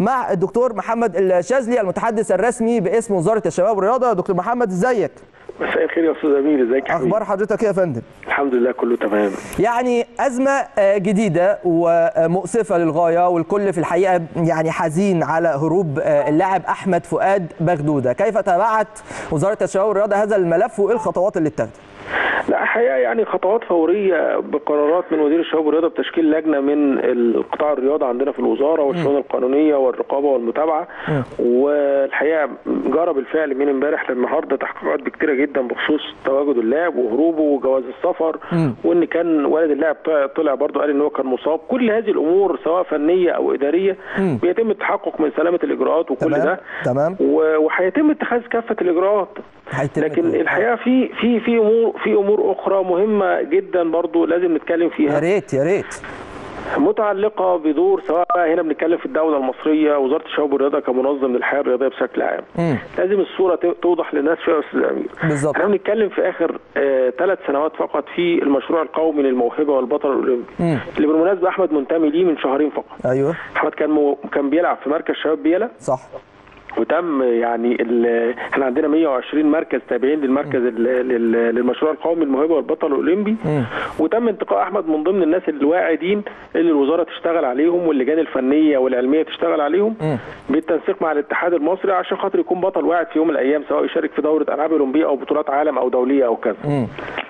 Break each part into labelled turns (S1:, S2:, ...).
S1: مع الدكتور محمد الشاذلي المتحدث الرسمي باسم وزاره الشباب والرياضه دكتور محمد ازيك
S2: مساء الخير يا استاذ امير ازيك يا حبيبي
S1: اخبار حضرتك ايه يا فندم
S2: الحمد لله كله تمام
S1: يعني ازمه آه، جديده ومؤسفه للغايه والكل في الحقيقه يعني حزين على هروب آه، اللاعب احمد فؤاد بغدوده كيف تابعت وزاره الشباب والرياضه هذا الملف وايه الخطوات اللي اتخذت
S2: لا حقيقه يعني خطوات فوريه بقرارات من وزير الشباب والرياضه بتشكيل لجنه من القطاع الرياضه عندنا في الوزاره والشؤون القانونيه والرقابه والمتابعه والحقيقه جرى بالفعل من امبارح للنهارده تحقيقات كتيره جدا بخصوص تواجد اللاعب وهروبه وجواز السفر وان كان والد اللاعب طلع- طلع برضه قال ان هو كان مصاب كل هذه الامور سواء فنيه او اداريه بيتم التحقق من سلامه الاجراءات وكل
S1: تمام
S2: ده
S1: تمام
S2: و- وهيتم اتخاذ كافه الاجراءات
S1: هيتم
S2: لكن
S1: التوقيت.
S2: الحقيقه في في في امور في امور اخرى مهمه جدا برضو لازم نتكلم
S1: يا
S2: فيها
S1: ريت يا ريت
S2: متعلقه بدور سواء بقى هنا بنتكلم في الدوله المصريه وزاره الشباب والرياضه كمنظم للحياه الرياضيه بشكل عام
S1: مم.
S2: لازم الصوره ت- توضح للناس شويه يا استاذ امير
S1: بالظبط.
S2: احنا بنتكلم في اخر ثلاث سنوات فقط في المشروع القومي للموهبه والبطل الاولمبي
S1: مم.
S2: اللي بالمناسبه احمد منتمي ليه من شهرين فقط
S1: ايوه
S2: احمد كان مو... كان بيلعب في مركز شباب بيلا
S1: صح
S2: وتم يعني ال- احنا عندنا 120 مركز تابعين للمركز ال- لل- للمشروع القومي الموهبه والبطل الاولمبي
S1: مم.
S2: وتم انتقاء احمد من ضمن الناس الواعدين اللي الوزاره تشتغل عليهم واللجان الفنيه والعلميه تشتغل عليهم
S1: مم.
S2: بالتنسيق مع الاتحاد المصري عشان خاطر يكون بطل واعد في يوم من الايام سواء يشارك في دوره العاب اولمبيه او بطولات عالم او دوليه او كذا
S1: مم.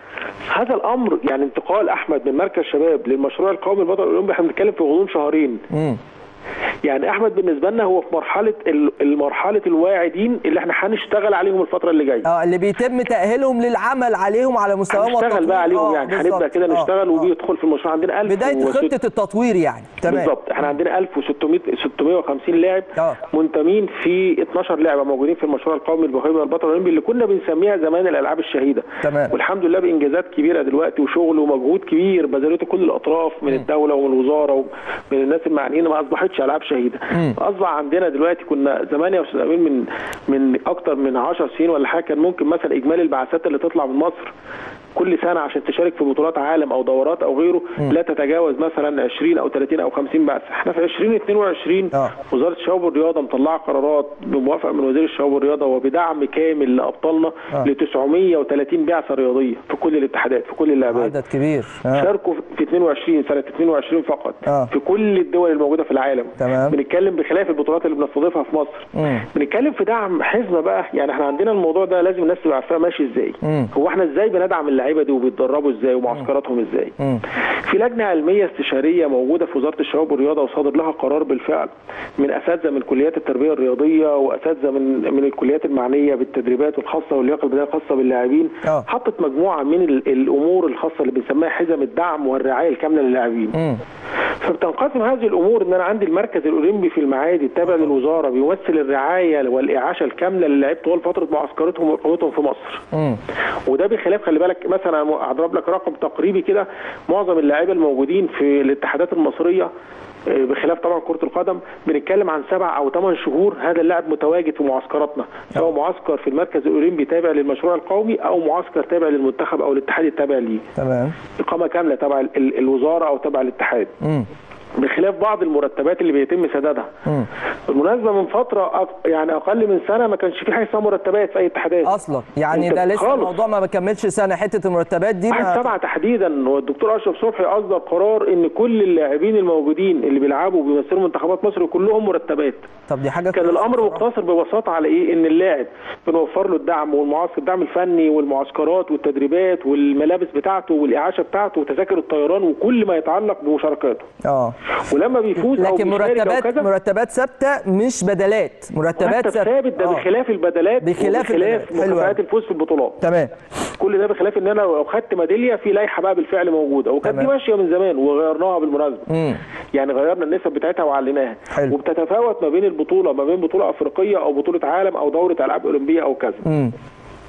S2: هذا الامر يعني انتقال احمد من مركز شباب للمشروع القومي البطل الاولمبي احنا بنتكلم في غضون شهرين
S1: مم.
S2: يعني احمد بالنسبه لنا هو في مرحله ال- المرحله الواعدين اللي احنا هنشتغل عليهم الفتره اللي جايه
S1: اه اللي بيتم تاهيلهم للعمل عليهم على مستواهم
S2: هنشتغل
S1: والتطوير.
S2: بقى عليهم
S1: آه،
S2: يعني
S1: بالظبط.
S2: هنبدا كده
S1: آه،
S2: نشتغل
S1: آه.
S2: وبيدخل في المشروع عندنا 1000
S1: بدايه
S2: وست-
S1: خطه التطوير يعني تمام
S2: بالظبط احنا عندنا 1600 650 لاعب
S1: آه.
S2: منتمين في 12 لعبه موجودين في المشروع القومي الموهبه والبطل الاولمبي اللي كنا بنسميها زمان الالعاب الشهيده
S1: تمام.
S2: والحمد لله بانجازات كبيره دلوقتي وشغل ومجهود كبير بذلته كل الاطراف من الدوله ومن الوزاره ومن الناس المعنيين ما اصبحتش العاب شهيده اصبح عندنا دلوقتي كنا زمان يا استاذ امين من من اكتر من 10 سنين ولا حاجه كان ممكن مثلا اجمالي البعثات اللي تطلع من مصر كل سنه عشان تشارك في بطولات عالم او دورات او غيره لا تتجاوز مثلا 20 او 30 او 50 بعثه احنا في 2022
S1: آه.
S2: وزاره الشباب والرياضه مطلعه قرارات بموافقه من وزير الشباب والرياضه وبدعم كامل لابطالنا
S1: آه.
S2: ل 930 بعثه رياضيه في كل الاتحادات في كل اللعبات
S1: عدد كبير آه.
S2: شاركوا في 22 سنه 22 فقط
S1: آه.
S2: في كل الدول الموجوده في العالم
S1: تمام.
S2: بنتكلم بخلاف البطولات اللي بنستضيفها في مصر
S1: مم.
S2: بنتكلم في دعم حزمه بقى يعني احنا عندنا الموضوع ده لازم الناس تبقى عارفاه ماشي ازاي
S1: مم.
S2: هو احنا ازاي بندعم اللعيبه دي وبيتدربوا ازاي ومعسكراتهم ازاي
S1: مم.
S2: في لجنه علميه استشاريه موجوده في وزاره الشباب والرياضه وصادر لها قرار بالفعل من اساتذه من كليات التربيه الرياضيه واساتذه من من الكليات المعنيه بالتدريبات الخاصه واللياقه البدنيه الخاصه باللاعبين
S1: آه.
S2: حطت مجموعه من ال- الامور الخاصه اللي بنسميها حزم الدعم والرعايه الكامله للاعبين
S1: مم.
S2: فبتنقسم هذه الامور ان انا عندي المركز الاولمبي في المعادي التابع للوزاره بيمثل الرعايه والاعاشه الكامله للاعيبه طوال فتره معسكرتهم واقامتهم في مصر
S1: مم.
S2: وده بخلاف خلي بالك مثلا اضرب لك رقم تقريبي كده معظم اللاعيبه الموجودين في الاتحادات المصريه آه، بخلاف طبعا كره القدم بنتكلم عن سبع او ثمان شهور هذا اللاعب متواجد في معسكراتنا سواء معسكر في المركز الاولمبي تابع للمشروع القومي او معسكر تابع للمنتخب او الاتحاد التابع ليه
S1: تمام
S2: اقامه كامله تبع ال- ال- الوزاره او تبع الاتحاد
S1: مم.
S2: بخلاف بعض المرتبات اللي بيتم سدادها
S1: مم.
S2: بالمناسبه من فتره أق- يعني اقل من سنه ما كانش في حاجه اسمها مرتبات في اي اتحادات
S1: اصلا يعني
S2: أنت
S1: ده لسه
S2: خالص.
S1: الموضوع ما بكملش سنه حته المرتبات دي
S2: واحد
S1: ما
S2: سبعة تحديدا والدكتور اشرف صبحي اصدر قرار ان كل اللاعبين الموجودين اللي بيلعبوا وبيمثلوا منتخبات مصر كلهم مرتبات
S1: طب دي حاجه
S2: كان
S1: كويسة
S2: الامر
S1: بصراحة.
S2: مقتصر ببساطه على ايه ان اللاعب بنوفر له الدعم والمعسكر الدعم الفني والمعسكرات والتدريبات والملابس بتاعته والاعاشه بتاعته وتذاكر الطيران وكل ما يتعلق بمشاركاته
S1: اه
S2: ولما بيفوز او
S1: لكن
S2: بيشارك او
S1: مرتبات
S2: كذا
S1: مرتبات ثابته مش بدلات مرتبات
S2: مرتب ثابت ده
S1: آه.
S2: بخلاف البدلات
S1: بخلاف البدلات.
S2: وبخلاف
S1: حلو
S2: مكافآت
S1: أوي.
S2: الفوز في البطولات
S1: تمام
S2: كل ده بخلاف ان انا لو خدت ميداليه في لائحه بقى بالفعل موجوده وكانت دي
S1: تمام.
S2: ماشيه من زمان وغيرناها بالمناسبه
S1: مم.
S2: يعني غيرنا النسب بتاعتها وعليناها
S1: حلو.
S2: وبتتفاوت ما بين البطوله ما بين بطوله افريقيه او بطوله عالم او دوره العاب اولمبيه او كذا
S1: مم.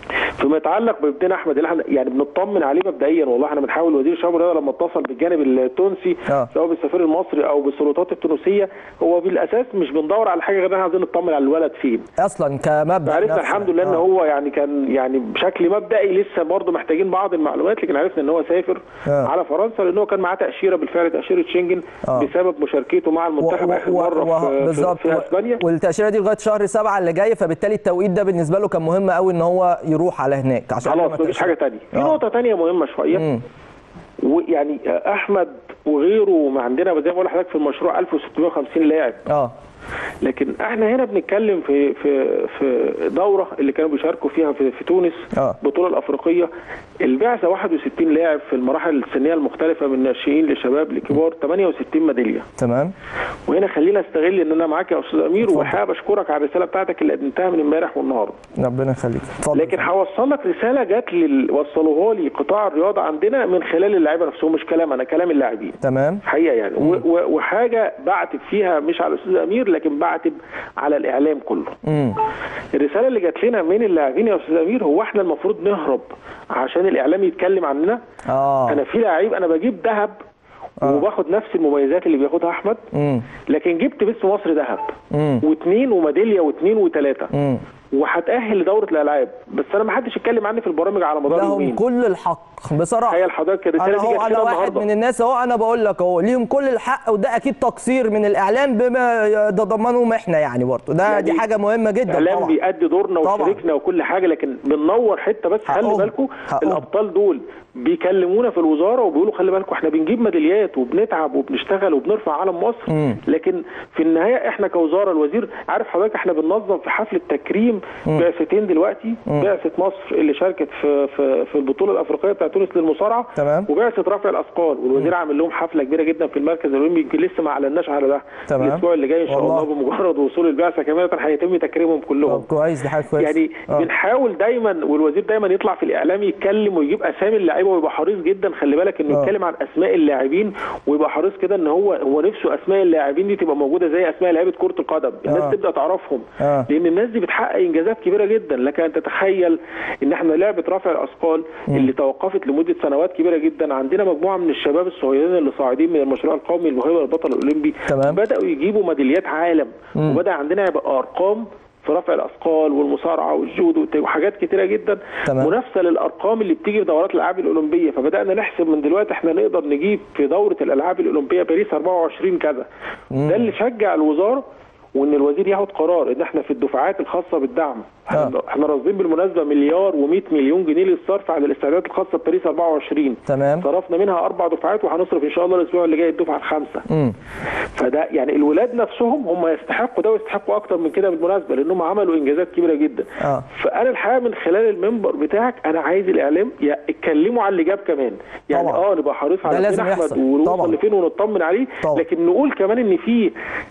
S2: فيما يتعلق بابننا احمد اللي احنا يعني بنطمن عليه مبدئيا والله احنا بنحاول وزير الشباب والرياضه لما اتصل بالجانب التونسي
S1: آه.
S2: سواء بالسفير المصري او بالسلطات التونسيه هو بالاساس مش بندور على حاجه غير ان احنا عايزين نطمن على الولد فين
S1: اصلا كمبدا
S2: عرفنا
S1: نفسه.
S2: الحمد لله ان
S1: آه.
S2: هو يعني كان يعني بشكل مبدئي لسه برضه محتاجين بعض المعلومات لكن عرفنا ان هو سافر
S1: آه.
S2: على فرنسا لان هو كان معاه تاشيره بالفعل تاشيره شنجن
S1: آه.
S2: بسبب مشاركته مع المنتخب اخر مره في, في,
S1: بالظبط
S2: في اسبانيا
S1: والتاشيره دي لغايه شهر سبعة اللي جاي فبالتالي التوقيت ده بالنسبه له كان مهم قوي ان هو يروح على هناك عشان
S2: خلاص
S1: لما
S2: مفيش
S1: التأشيرة-
S2: حاجه تانية في
S1: آه.
S2: نقطه تانية مهمه شويه
S1: مم.
S2: ويعني احمد وغيره ما عندنا زي ما بقول لحضرتك في المشروع 1650 لاعب
S1: اه
S2: لكن احنا هنا بنتكلم في في في دوره اللي كانوا بيشاركوا فيها في, في تونس
S1: آه.
S2: البطوله الافريقيه البعثه 61 لاعب في المراحل السنيه المختلفه من ناشئين لشباب لكبار 68 ميداليه
S1: تمام
S2: وهنا خلينا استغل ان انا معاك يا استاذ امير
S1: اتفضل.
S2: وحابب اشكرك على الرساله بتاعتك اللي قدمتها من امبارح والنهارده
S1: ربنا يخليك اتفضل
S2: لكن هوصل لك رساله جات لي وصلوها لي قطاع الرياضه عندنا من خلال اللعيبه نفسهم مش كلام انا كلام اللاعبين
S1: تمام
S2: حقيقه يعني و- و- وحاجه بعتب فيها مش على الاستاذ امير لكن بعتب على الاعلام كله
S1: امم
S2: الرساله اللي جات لنا من اللاعبين يا استاذ امير هو احنا المفروض نهرب عشان الاعلام يتكلم عننا
S1: اه
S2: انا في لعيب انا بجيب ذهب وباخد نفس المميزات اللي بياخدها احمد
S1: امم
S2: لكن جبت باسم مصر ذهب
S1: امم
S2: واثنين وميداليه واثنين وثلاثه
S1: امم
S2: وهتاهل لدوره الالعاب بس انا ما حدش اتكلم عني في البرامج على مدار
S1: لهم
S2: يومين
S1: كل الحق بصراحه
S2: تخيل حضرتك الرساله
S1: انا
S2: دي
S1: هو
S2: جات
S1: انا
S2: لنا
S1: واحد
S2: النهارده
S1: من الناس اهو انا بقول لك اهو ليهم كل الحق وده اكيد تقصير من الاعلام بما يتضمنهم احنا يعني برضه ده
S2: يعني
S1: دي حاجه مهمه جدا
S2: الاعلام
S1: طبعا
S2: بيأدي دورنا
S1: طبعا.
S2: وشاركنا وكل حاجه لكن بننور حته بس خلي
S1: حقهم.
S2: بالكم
S1: حقهم.
S2: الابطال دول بيكلمونا في الوزاره وبيقولوا خلي بالكم احنا بنجيب ميداليات وبنتعب وبنشتغل وبنرفع علم مصر
S1: مم.
S2: لكن في النهايه احنا كوزاره الوزير عارف حضرتك احنا بننظم في حفله تكريم بعثتين دلوقتي بعثه مصر اللي شاركت في في في البطوله الافريقيه بتاعت تونس للمصارعه
S1: تمام.
S2: وبعثه رفع الاثقال والوزير عامل لهم حفله كبيره جدا في المركز الاولمبي يمكن لسه ما اعلناش على ده
S1: تمام.
S2: الاسبوع اللي جاي ان شاء
S1: والله.
S2: الله بمجرد وصول البعثه كامله هيتم تكريمهم كلهم
S1: طب كويس دي حاجه كويسه
S2: يعني
S1: آه.
S2: بنحاول دايما والوزير دايما يطلع في الاعلام يتكلم ويجيب اسامي اللعيبه ويبقى حريص جدا خلي بالك انه
S1: آه.
S2: يتكلم عن اسماء اللاعبين ويبقى حريص كده ان هو هو نفسه اسماء اللاعبين دي تبقى موجوده زي اسماء لعيبه كره القدم الناس
S1: آه.
S2: تبدا تعرفهم
S1: آه.
S2: لان الناس دي بتحقق انجازات كبيره جدا لك ان تتخيل ان احنا لعبه رفع الاثقال اللي توقفت لمده سنوات كبيره جدا عندنا مجموعه من الشباب الصغيرين اللي صاعدين من المشروع القومي الموهبه البطل الاولمبي
S1: تمام.
S2: بداوا يجيبوا ميداليات عالم وبدا عندنا يبقى ارقام في رفع الاثقال والمصارعه والجودو وحاجات كتيره جدا
S1: تمام.
S2: منافسه للارقام اللي بتيجي في دورات الالعاب الاولمبيه فبدانا نحسب من دلوقتي احنا نقدر نجيب في دوره الالعاب الاولمبيه باريس 24 كذا ده اللي شجع الوزاره وان الوزير ياخد قرار ان احنا في الدفعات الخاصه بالدعم احنا
S1: آه.
S2: احنا راصدين بالمناسبه مليار و100 مليون جنيه للصرف على الاستعدادات الخاصه بباريس 24
S1: تمام
S2: صرفنا منها اربع دفعات وهنصرف ان شاء الله الاسبوع اللي جاي الدفعه الخامسه
S1: امم
S2: فده يعني الولاد نفسهم هم يستحقوا ده ويستحقوا اكتر من كده بالمناسبه لانهم عملوا انجازات كبيره جدا
S1: اه
S2: فانا الحقيقه من خلال المنبر بتاعك انا عايز الاعلام ي- يتكلموا على اللي جاب كمان يعني
S1: طبعا.
S2: اه نبقى حريص
S1: ده
S2: على
S1: لازم
S2: فين احمد
S1: يحصل.
S2: ونوصل
S1: طبعا.
S2: لفين ونطمن عليه
S1: طبعا.
S2: لكن نقول كمان ان في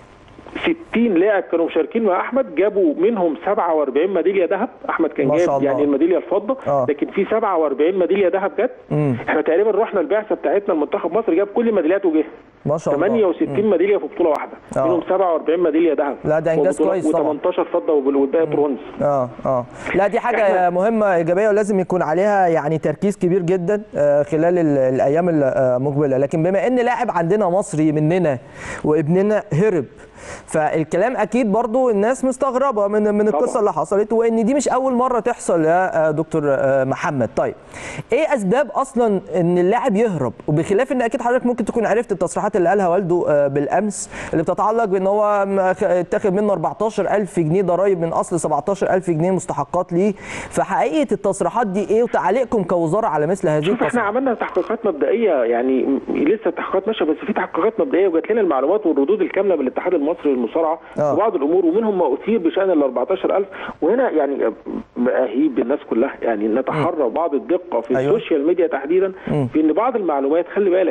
S2: 60 لاعب كانوا مشاركين مع احمد جابوا منهم 47 ميداليه ذهب احمد كان
S1: ما شاء
S2: جاب
S1: الله.
S2: يعني الميداليه الفضه
S1: آه.
S2: لكن في 47 ميداليه ذهب جت
S1: مم.
S2: احنا تقريبا رحنا البعثه بتاعتنا المنتخب مصر جاب كل ميدالياته جه
S1: ما شاء الله
S2: 68 ميداليه في بطوله واحده
S1: آه.
S2: منهم 47 ميداليه ذهب
S1: لا، ده إنجاز كويس طبعا.
S2: و18 فضه وبال- والباقي برونز
S1: اه اه لا دي حاجه مهمه ايجابيه ولازم يكون عليها يعني تركيز كبير جدا آه، خلال ال- الايام المقبله لكن بما ان لاعب عندنا مصري مننا وابننا هرب فالكلام اكيد برضو الناس مستغربه من من القصه
S2: طبعا.
S1: اللي حصلت وان دي مش اول مره تحصل يا آه، دكتور آه، محمد طيب ايه اسباب اصلا ان اللاعب يهرب وبخلاف ان اكيد حضرتك ممكن تكون عرفت التصريحات اللي قالها والده آه، بالامس اللي بتتعلق بان هو م- خ- اتاخد منه 14000 جنيه ضرايب من اصل 17000 جنيه مستحقات ليه فحقيقه التصريحات دي ايه وتعليقكم كوزاره على مثل هذه
S2: شوف احنا
S1: التصريحات
S2: عملنا تحقيقات مبدئيه يعني م- لسه التحقيقات ماشيه بس في تحقيقات مبدئيه وجات لنا المعلومات والردود الكامله من الاتحاد المصري للمصارعه
S1: آه.
S2: وبعض الامور ومنهم ما اثير بشان ال 14000 وهنا يعني اهيب بالناس كلها يعني نتحرى بعض الدقه في
S1: أيوة.
S2: السوشيال ميديا تحديدا في ان بعض المعلومات خلي بالك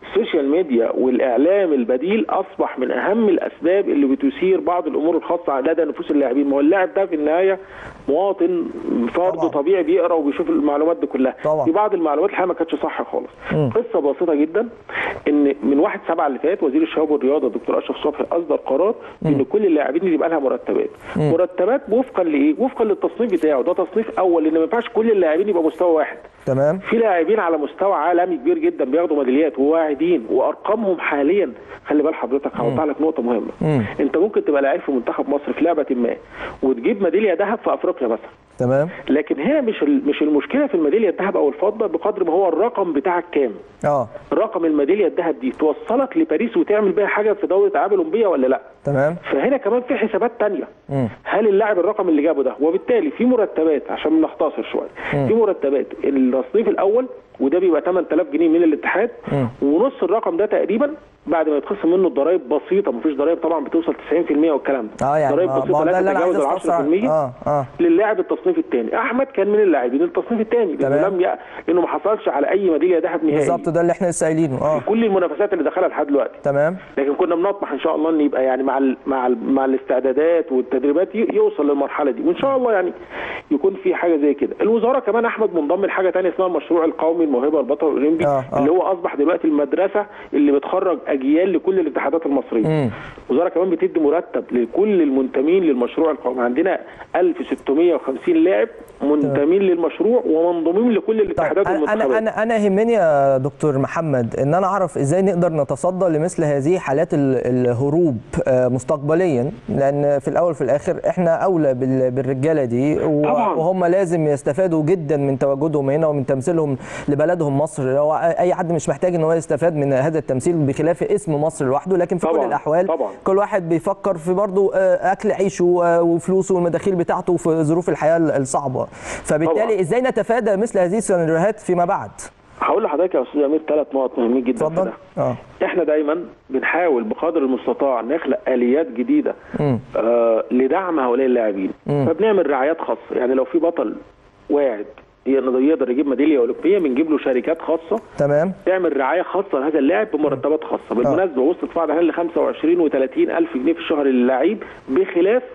S2: السوشيال ميديا والاعلام البديل اصبح من اهم الاسباب اللي بتثير بعض الامور الخاصه لدى نفوس اللاعبين ما هو اللاعب ده في النهايه مواطن فرد
S1: طبعا.
S2: طبيعي بيقرا وبيشوف المعلومات دي كلها
S1: طبعا.
S2: في بعض المعلومات الحقيقه ما كانتش صح خالص قصه بسيطه جدا ان من 1 7 اللي فات وزير الشباب والرياضه الدكتور اشرف صبحي اصدر قرار ان كل اللاعبين اللي يبقى لها مرتبات مرتبات وفقا لايه وفقا للتصنيف بتاعه ده تصنيف اول لان ما ينفعش كل اللاعبين يبقى مستوى واحد
S1: تمام
S2: في لاعبين على مستوى عالمي كبير جدا بياخدوا ميداليات وواعدين وارقامهم حاليا خلي بال حضرتك هوضح لك نقطه مهمه
S1: مم.
S2: انت ممكن تبقى لعيب في منتخب مصر في لعبه ما وتجيب ميداليه ذهب في افريقيا مثلا
S1: تمام
S2: لكن هنا مش ال- مش المشكله في الميداليه الذهب او الفضه بقدر ما هو الرقم بتاعك كام
S1: اه
S2: رقم الميداليه الذهب دي توصلك لباريس وتعمل بيها حاجه في دوره العاب الاولمبيه ولا لا
S1: تمام
S2: فهنا كمان في حسابات تانية
S1: مم.
S2: هل اللاعب الرقم اللي جابه ده وبالتالي في مرتبات عشان نختصر شويه في مرتبات التصنيف الاول وده بيبقى 8000 جنيه من الاتحاد ونص الرقم ده تقريبا بعد ما يتخصم منه الضرايب بسيطه مفيش ضرايب طبعا بتوصل 90% والكلام ده
S1: اه يعني
S2: ضرايب
S1: ما ما هو
S2: بسيطه
S1: ده
S2: لا
S1: اللي انا عايز
S2: تتجاوز ال
S1: استفسر
S2: 10%
S1: اه اه
S2: للاعب التصنيف الثاني احمد كان من اللاعبين التصنيف الثاني لانه
S1: تمام.
S2: لم ي... لانه ما حصلش على اي ميداليه ذهب نهائي
S1: بالظبط ده اللي احنا لسه قايلينه اه
S2: كل المنافسات اللي دخلها لحد دلوقتي
S1: تمام
S2: لكن كنا بنطمح ان شاء الله ان يبقى يعني مع ال مع ال مع الاستعدادات والتدريبات ي- يوصل للمرحله دي وان شاء الله يعني يكون في حاجه زي كده الوزاره كمان احمد منضم لحاجه ثانيه اسمها المشروع القومي الموهبه البطل الاولمبي
S1: آه، آه.
S2: اللي هو اصبح دلوقتي المدرسه اللي بتخرج اجيال لكل الاتحادات المصريه
S1: مم.
S2: الوزاره كمان بتدي مرتب لكل المنتمين للمشروع القومي عندنا 1650 لاعب منتمين للمشروع ومنضمين لكل
S1: طيب
S2: الاتحادات
S1: انا
S2: والمنتخبات
S1: انا انا انا يهمني يا دكتور محمد ان انا اعرف ازاي نقدر نتصدى لمثل هذه حالات ال- الهروب آه، مستقبليا لان في الاول وفي الاخر احنا اولى بال- بالرجاله دي و-
S2: طبعاً.
S1: وهم لازم يستفادوا جدا من تواجدهم هنا ومن تمثيلهم لبلدهم مصر هو اي حد مش محتاج ان هو يستفاد من هذا التمثيل بخلاف اسم مصر لوحده لكن في كل
S2: طبعاً،
S1: الاحوال
S2: طبعاً.
S1: كل واحد بيفكر في برضه آه، اكل عيشه و- وفلوسه والمداخيل بتاعته في ظروف الحياه الصعبه فبالتالي
S2: طبعاً.
S1: ازاي نتفادى مثل هذه السيناريوهات فيما بعد
S2: هقول لحضرتك يا استاذ امير ثلاث نقط مهمين جدا في
S1: اتفضل
S2: ده.
S1: اه
S2: احنا دايما بنحاول بقدر المستطاع نخلق اليات جديده
S1: مم.
S2: آه لدعم هؤلاء اللاعبين فبنعمل رعايات خاصه يعني لو في بطل واعد يقدر يقدر يجيب ميداليه اولمبيه بنجيب له شركات خاصه
S1: تمام
S2: تعمل رعايه خاصه لهذا اللاعب بمرتبات خاصه بالمناسبه وصلت بعض الاحيان ل 25 و30 الف جنيه في الشهر للاعب بخلاف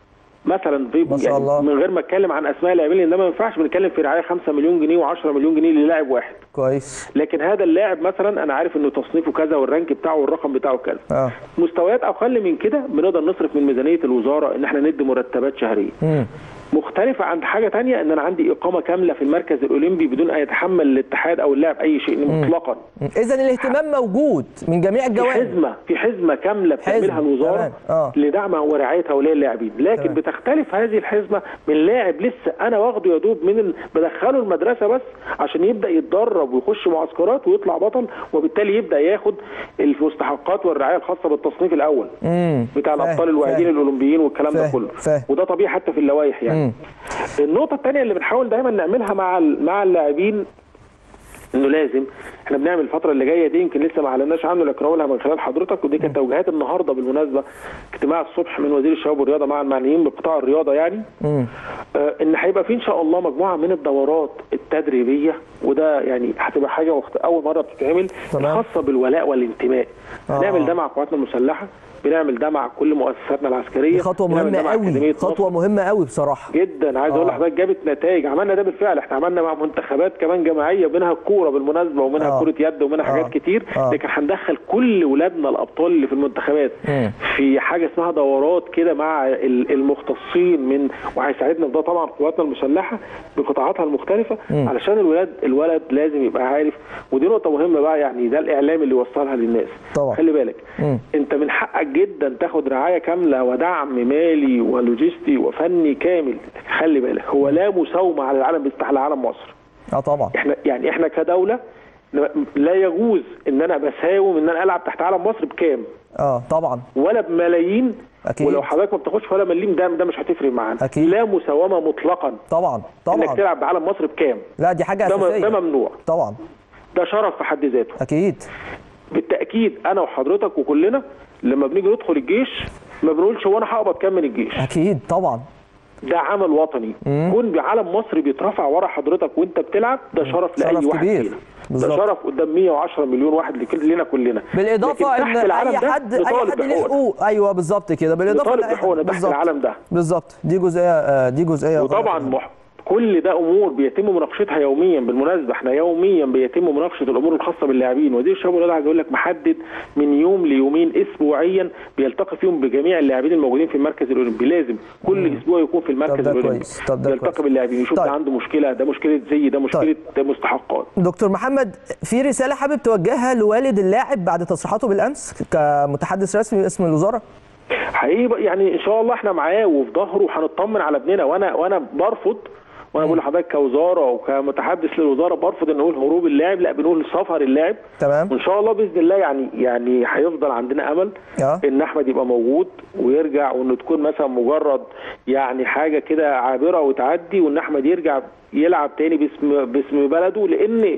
S2: مثلا في
S1: ما شاء
S2: يعني
S1: الله.
S2: من غير ما اتكلم عن اسماء لاعبين لان ده ما ينفعش بنتكلم في رعايه 5 مليون جنيه و10 مليون جنيه للاعب واحد
S1: كويس
S2: لكن هذا اللاعب مثلا انا عارف انه تصنيفه كذا والرانك بتاعه والرقم بتاعه كذا
S1: اه
S2: مستويات اقل من كده بنقدر نصرف من ميزانيه الوزاره ان احنا ندي مرتبات شهريه
S1: مم.
S2: مختلفه عن حاجه تانية ان انا عندي اقامه كامله في المركز الاولمبي بدون ان يتحمل الاتحاد او اللاعب اي شيء مطلقا
S1: اذا الاهتمام موجود من جميع
S2: في
S1: الجوانب
S2: حزمه في حزمه كامله بتعملها
S1: حزمة،
S2: الوزاره
S1: تمام، آه.
S2: لدعم ورعايه هؤلاء اللاعبين لكن
S1: تمام.
S2: بتختلف هذه الحزمه من لاعب لسه انا واخده يا دوب من ال... بدخله المدرسه بس عشان يبدا يتدرب ويخش معسكرات ويطلع بطل وبالتالي يبدا ياخد المستحقات والرعايه الخاصه بالتصنيف الاول
S1: مم.
S2: بتاع
S1: فاهم،
S2: الابطال الواحدين
S1: فاهم.
S2: الاولمبيين والكلام ده
S1: فاهم،
S2: كله
S1: فاهم.
S2: وده طبيعي حتى في اللوائح يعني
S1: مم.
S2: النقطه الثانيه اللي بنحاول دايما نعملها مع ال- مع اللاعبين انه لازم احنا بنعمل الفتره اللي جايه دي يمكن لسه ما اعلناش عنه لكن اقولها من خلال حضرتك ودي كانت توجيهات النهارده بالمناسبه اجتماع الصبح من وزير الشباب والرياضه مع المعنيين بقطاع الرياضه يعني
S1: مم.
S2: آه، ان هيبقى في ان شاء الله مجموعه من الدورات التدريبيه وده يعني هتبقى حاجه مخت... اول مره بتتعمل
S1: تمام.
S2: خاصه بالولاء والانتماء
S1: آه.
S2: هنعمل ده مع قواتنا المسلحه بنعمل ده مع كل مؤسساتنا العسكريه
S1: دي خطوه
S2: بنعمل ده
S1: مهمه
S2: مع أكاديمية
S1: قوي
S2: مصر.
S1: خطوه مهمه قوي بصراحه
S2: جدا عايز اقول
S1: آه.
S2: لحضرتك جابت نتائج عملنا ده بالفعل احنا عملنا مع منتخبات كمان جماعيه منها الكوره بالمناسبه ومنها
S1: آه.
S2: كره يد ومنها
S1: آه.
S2: حاجات كتير
S1: آه.
S2: لكن هندخل كل ولادنا الابطال اللي في المنتخبات
S1: مم.
S2: في حاجه اسمها دورات كده مع ال- المختصين من وهيساعدنا في ده طبعا قواتنا المسلحه بقطاعاتها المختلفه
S1: مم.
S2: علشان الولاد الولد لازم يبقى عارف ودي نقطه مهمه بقى يعني ده الاعلام اللي يوصلها للناس
S1: طبعا.
S2: خلي بالك
S1: مم.
S2: انت من حقك جدا تاخد رعايه كامله ودعم مالي ولوجستي وفني كامل خلي بالك هو لا مساومه على العالم بيفتح لعالم مصر
S1: اه طبعا
S2: احنا يعني احنا كدوله لا يجوز ان انا بساوم ان انا العب تحت علم مصر بكام
S1: اه طبعا
S2: ولا بملايين
S1: أكيد.
S2: ولو حضرتك ما بتاخدش ولا مليم ده ده مش هتفرق معانا
S1: أكيد.
S2: لا مساومه مطلقا
S1: طبعا
S2: انك
S1: طبعا
S2: تلعب بعلم مصر بكام
S1: لا دي حاجه
S2: ده م-
S1: اساسيه
S2: ده ممنوع
S1: طبعا
S2: ده شرف في حد ذاته
S1: اكيد
S2: بالتاكيد انا وحضرتك وكلنا لما بنيجي ندخل الجيش ما بنقولش هو انا هقبض كام من الجيش
S1: اكيد طبعا
S2: ده عمل وطني كون بعلم مصر بيترفع ورا حضرتك وانت بتلعب ده شرف لاي
S1: شرف
S2: واحد
S1: كبير.
S2: فينا
S1: بالظبط.
S2: شرف قدام 110 مليون واحد لكل- لنا كلنا
S1: بالاضافه
S2: لكن
S1: ان
S2: تحت العلم
S1: اي
S2: ده
S1: حد اي
S2: نطالب
S1: حد ليه
S2: بحقوقنا.
S1: حقوق ايوه بالظبط كده بالاضافه
S2: نطالب
S1: لأي حد.
S2: بحقوقنا تحت
S1: بالظبط.
S2: العلم ده
S1: بالظبط دي جزئيه آه، دي جزئيه
S2: وطبعا
S1: غلط.
S2: مح... كل ده امور بيتم مناقشتها يوميا بالمناسبه احنا يوميا بيتم مناقشه الامور الخاصه باللاعبين وزير الشباب والرياضه عايز اقول لك محدد من يوم ليومين اسبوعيا بيلتقي فيهم بجميع اللاعبين الموجودين في المركز الاولمبي لازم كل اسبوع يكون في المركز
S1: ده
S2: الاولمبي
S1: كويس. طب ده
S2: يلتقي
S1: كويس.
S2: باللاعبين يشوف
S1: طيب.
S2: ده عنده مشكله ده مشكله زي ده مشكله مستحقات
S1: دكتور محمد في رساله حابب توجهها لوالد اللاعب بعد تصريحاته بالامس كمتحدث رسمي باسم الوزاره
S2: حقيقي بقى يعني ان شاء الله احنا معاه وفي ظهره وهنطمن على ابننا وانا وانا برفض وانا بقول لحضرتك كوزاره وكمتحدث للوزاره برفض ان نقول هروب اللاعب لا بنقول سفر اللاعب
S1: تمام
S2: وان شاء الله باذن الله يعني يعني هيفضل عندنا امل
S1: اه
S2: ان احمد يبقى موجود ويرجع وانه تكون مثلا مجرد يعني حاجه كده عابره وتعدي وان احمد يرجع يلعب تاني باسم باسم بلده لان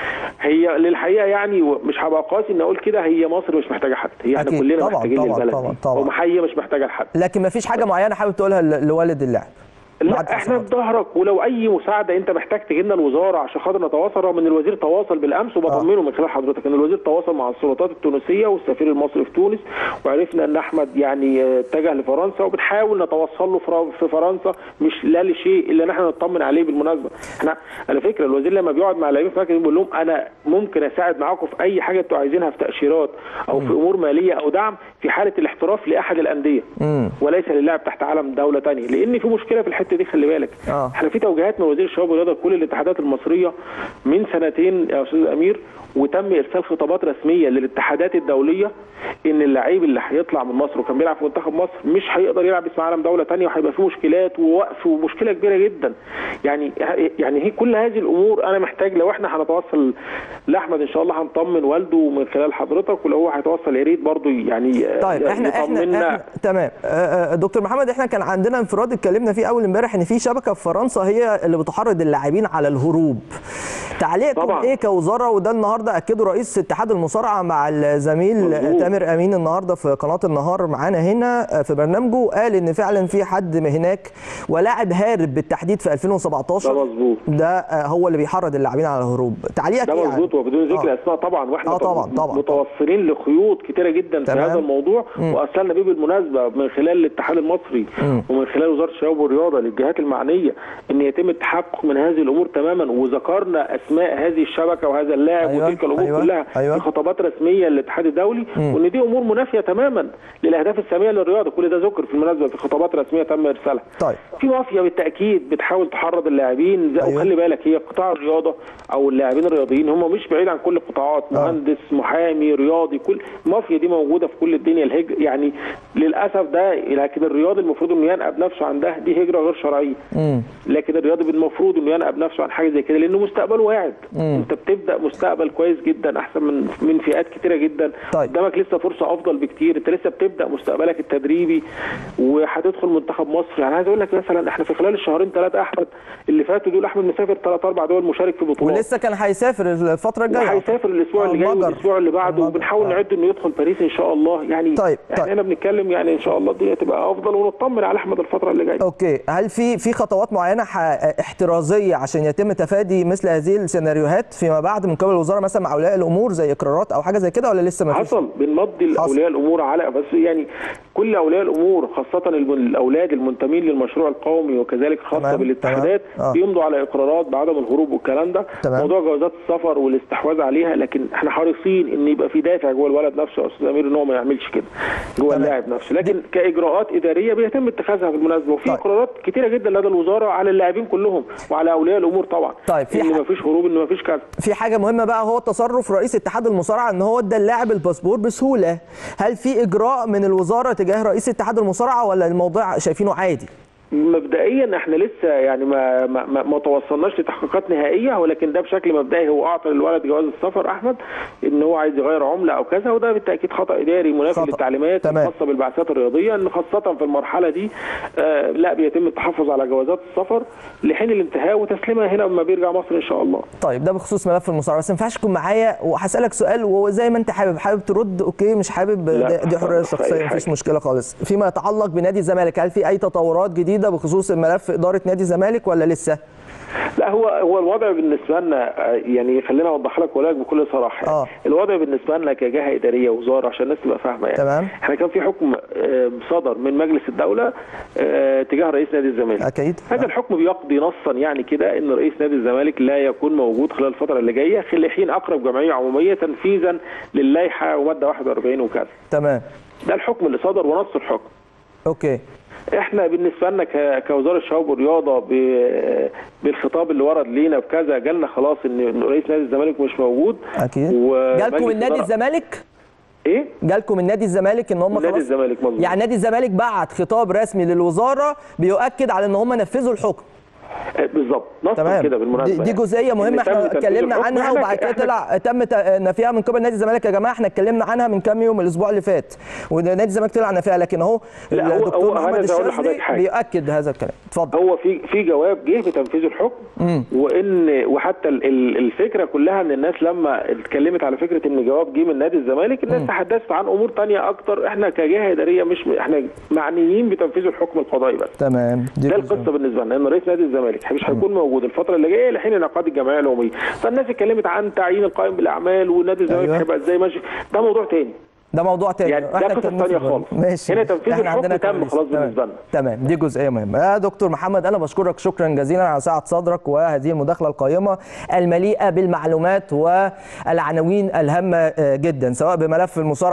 S2: هي للحقيقه يعني مش هبقى قاسي ان اقول كده هي مصر مش محتاجه حد هي احنا
S1: أكيد.
S2: كلنا
S1: طبعاً،
S2: محتاجين
S1: طبعاً،
S2: للبلد
S1: طبعاً،
S2: دي.
S1: طبعاً.
S2: ومحيه مش محتاجه لحد
S1: لكن ما فيش حاجه معينه حابب تقولها ل- لوالد اللاعب بعد
S2: لا احنا في
S1: تصريحاته.
S2: ظهرك ولو اي مساعده انت محتاج تجي لنا الوزاره عشان خاطر نتواصل رغم ان الوزير تواصل بالامس وبطمنه من خلال حضرتك ان الوزير تواصل مع السلطات التونسيه والسفير المصري في تونس وعرفنا ان احمد يعني اه، اتجه لفرنسا وبنحاول نتوصل له فر- في فرنسا مش لا لشيء الا ان احنا نطمن عليه بالمناسبه احنا على فكره الوزير لما بيقعد مع اللاعبين في مركز بيقول لهم انا ممكن اساعد معاكم في اي حاجه انتوا عايزينها في تاشيرات او في امور ماليه او دعم في حاله الاحتراف لاحد الانديه
S1: امم
S2: وليس للاعب تحت علم دوله ثانيه لان في مشكله في الحته دي خلي بالك
S1: آه.
S2: احنا في توجيهات من وزير الشباب والرياضه لكل الاتحادات المصريه من سنتين يا استاذ امير وتم ارسال خطابات رسميه للاتحادات الدوليه ان اللعيب اللي هيطلع من مصر وكان بيلعب في منتخب مصر مش هيقدر يلعب باسم عالم دوله ثانيه وهيبقى في مشكلات ووقف ومشكله كبيره جدا يعني يعني هي كل هذه الامور انا محتاج لو احنا هنتوصل لاحمد ان شاء الله هنطمن والده من خلال حضرتك ولو هو هيتوصل يا ريت برضه يعني
S1: طيب احنا احنا,
S2: يطمنا.
S1: احنا تمام آه، آه، دكتور محمد احنا كان عندنا انفراد اتكلمنا فيه اول امبارح ان في شبكه في فرنسا هي اللي بتحرض اللاعبين على الهروب تعليقكم
S2: طبعاً.
S1: ايه كوزاره وده النهارده اكده رئيس اتحاد المصارعه مع الزميل
S2: مظبوط.
S1: تامر امين النهارده في قناه النهار معانا هنا آه، في برنامجه قال ان فعلا في حد من هناك ولاعب هارب بالتحديد في 2017
S2: ده مظبوط
S1: ده آه، هو اللي بيحرض اللاعبين على الهروب تعليقك
S2: ده
S1: ايه
S2: مظبوط
S1: يعني؟
S2: وبدون ذكر
S1: آه.
S2: اسماء طبعا واحنا
S1: آه طبعاً، طبعاً.
S2: متوصلين لخيوط كتيره جدا في
S1: تمام.
S2: هذا الموضوع وارسلنا بيه بالمناسبه من خلال الاتحاد المصري
S1: مم.
S2: ومن خلال وزاره الشباب والرياضه للجهات المعنيه ان يتم التحقق من هذه الامور تماما وذكرنا اسماء هذه الشبكه وهذا اللاعب
S1: أيوة،
S2: وتلك الامور
S1: أيوة،
S2: كلها
S1: أيوة.
S2: في خطابات رسميه للاتحاد الدولي
S1: مم.
S2: وان دي امور منافيه تماما للاهداف الساميه للرياضه كل ده ذكر في المناسبه في خطابات رسميه تم ارسالها
S1: طيب
S2: في مافيا بالتاكيد بتحاول تحرض اللاعبين زي
S1: أيوة.
S2: وخلي بالك هي قطاع الرياضه او اللاعبين الرياضيين هم مش بعيد عن كل القطاعات
S1: آه.
S2: مهندس محامي رياضي كل المافيا دي موجوده في كل الدنيا الهج يعني للاسف ده لكن الرياضي المفروض انه ينقب نفسه عن ده دي هجره غير شرعيه
S1: امم
S2: لكن الرياضي المفروض انه ينقب نفسه عن حاجه زي كده لانه مستقبله واعد
S1: مم.
S2: انت بتبدا مستقبل كويس جدا احسن من من فئات كتيره جدا
S1: طيب.
S2: قدامك لسه فرصه افضل بكتير انت لسه بتبدا مستقبلك التدريبي وهتدخل منتخب مصر يعني عايز اقول لك مثلا احنا في خلال الشهرين ثلاثه احمد اللي فاتوا دول احمد مسافر ثلاث اربع دول مشارك في بطولات
S1: ولسه كان هيسافر الفتره الجايه
S2: وهيسافر الاسبوع
S1: آه،
S2: اللي جاي
S1: المجر.
S2: والاسبوع اللي بعده
S1: المجر.
S2: وبنحاول
S1: آه.
S2: نعد انه يدخل باريس ان شاء الله يعني
S1: طيب،
S2: احنا
S1: طيب.
S2: هنا بنتكلم يعني ان شاء الله الدنيا تبقى افضل ونطمن على احمد الفتره اللي جايه
S1: اوكي هل في في خطوات معينه ح- احترازيه عشان يتم تفادي مثل هذه السيناريوهات فيما بعد من قبل الوزاره مثلا مع اولياء الامور زي اقرارات او حاجه زي كده ولا لسه ما فيش
S2: حصل بنمضي
S1: حصل.
S2: لاولياء الامور على بس يعني كل اولياء الامور خاصه الم- الاولاد المنتمين للمشروع القومي وكذلك خاصه
S1: تمام،
S2: بالاتحادات
S1: تمام. آه.
S2: بيمضوا على اقرارات بعدم الهروب والكلام ده
S1: تمام.
S2: موضوع جوازات السفر والاستحواذ عليها لكن احنا حريصين ان يبقى في دافع جوه الولد نفسه يا استاذ امير ان هو ما يعملش كده جوه
S1: تمام.
S2: اللاعب نفسه لكن كاجراءات اداريه بيتم اتخاذها بالمناسبه وفي
S1: طيب.
S2: قرارات كتيره جدا لدى الوزاره على اللاعبين كلهم وعلى اولياء الامور طبعا
S1: طيب، في
S2: ان
S1: ح-
S2: ما فيش هروب ان ما فيش كذا
S1: في حاجه مهمه بقى هو تصرف رئيس اتحاد المصارعه ان هو ادى اللاعب الباسبور بسهوله هل في اجراء من الوزاره تجاه رئيس اتحاد المصارعه ولا الموضوع شايفينه عادي
S2: مبدئيا احنا لسه يعني ما ما, ما, ما توصلناش لتحقيقات نهائيه ولكن ده بشكل مبدئي هو اعطى للولد جواز السفر احمد ان هو عايز يغير عمله او كذا وده بالتاكيد خطا اداري منافي
S1: خطأ.
S2: للتعليمات
S1: تمام.
S2: الخاصه بالبعثات الرياضيه ان خاصه في المرحله دي آه لا بيتم التحفظ على جوازات السفر لحين الانتهاء وتسليمها هنا لما بيرجع مصر ان شاء الله
S1: طيب ده بخصوص ملف المصارعه بس ما ينفعش تكون معايا وهسالك سؤال وزي ما انت حابب حابب ترد اوكي مش حابب
S2: لا،
S1: ده- دي حريه
S2: أي
S1: شخصيه
S2: حاجة.
S1: مفيش مشكله خالص فيما يتعلق بنادي الزمالك هل في اي تطورات جديده بخصوص الملف اداره نادي الزمالك ولا لسه
S2: لا هو هو الوضع بالنسبه لنا آه، يعني خلينا اوضح لك ولك بكل صراحه
S1: آه.
S2: الوضع بالنسبه لنا كجهه اداريه وزاره عشان الناس تبقى فاهمه يعني
S1: تمام.
S2: احنا كان في حكم آه، صدر من مجلس الدوله آه، تجاه رئيس نادي الزمالك
S1: اكيد
S2: هذا الحكم بيقضي نصا يعني كده ان رئيس نادي الزمالك لا يكون موجود خلال الفتره اللي جايه خلال حين اقرب جمعيه عموميه تنفيذا للائحه وماده 41 وكذا
S1: تمام
S2: ده الحكم اللي صدر ونص الحكم
S1: اوكي
S2: احنا بالنسبه لنا ك- كوزاره الشباب والرياضه ب- بالخطاب اللي ورد لينا بكذا جالنا خلاص ان إن رئيس نادي الزمالك مش موجود
S1: اكيد
S2: ومجلس
S1: جالكم من نادي
S2: إدارة-
S1: الزمالك
S2: ايه
S1: جالكم من نادي الزمالك ان هم
S2: من نادي
S1: خلاص
S2: الزمالك مظبوط
S1: يعني نادي الزمالك بعت خطاب رسمي للوزاره بيؤكد على ان هم نفذوا الحكم
S2: آه، بالظبط نصا
S1: تمام
S2: كده بالمناسبه
S1: دي, دي
S2: يعني.
S1: جزئيه
S2: إن
S1: مهمه
S2: تم
S1: احنا
S2: تنفيذ
S1: اتكلمنا
S2: الحكم.
S1: عنها
S2: إحنا-
S1: وبعد كده
S2: إحنا-
S1: طلع تم ت- نفيها من قبل نادي الزمالك يا جماعه احنا اتكلمنا عنها من كام يوم الاسبوع اللي فات ونادي الزمالك طلع نفيها لكن اهو
S2: لا، هو-
S1: الدكتور
S2: هو
S1: محمد
S2: أنا عايز أقول
S1: الشاذلي
S2: لحضرتك حاجة.
S1: بيؤكد هذا الكلام اتفضل
S2: هو في في جواب جه بتنفيذ الحكم وان وحتى ال- ال- الفكره كلها ان الناس لما اتكلمت على فكره ان جواب جه من نادي الزمالك الناس تحدثت عن امور تانية اكتر احنا كجهه اداريه مش احنا معنيين بتنفيذ الحكم القضائي بس
S1: تمام دي
S2: ده
S1: جزئية.
S2: القصه بالنسبه لنا ان رئيس نادي الزمالك مش هيكون موجود الفتره اللي جايه لحين انعقاد الجمعيه العموميه فالناس اتكلمت عن تعيين القائم بالاعمال ونادي الزمالك
S1: أيوة.
S2: هيبقى ازاي ماشي ده موضوع تاني
S1: ده موضوع تاني
S2: يعني ده
S1: إحنا
S2: قصة
S1: اتكلمنا
S2: تانية
S1: في-
S2: خالص.
S1: ماشي
S2: هنا تنفيذ
S1: إحنا
S2: الحكم
S1: عندنا
S2: تم
S1: كواليس.
S2: خلاص
S1: تمام.
S2: بالنسبة لنا.
S1: تمام دي جزئيه مهمه يا دكتور محمد انا بشكرك شكرا جزيلا على سعه صدرك وهذه المداخله القيمه المليئه بالمعلومات والعناوين الهامه آه، جدا سواء بملف المصارعه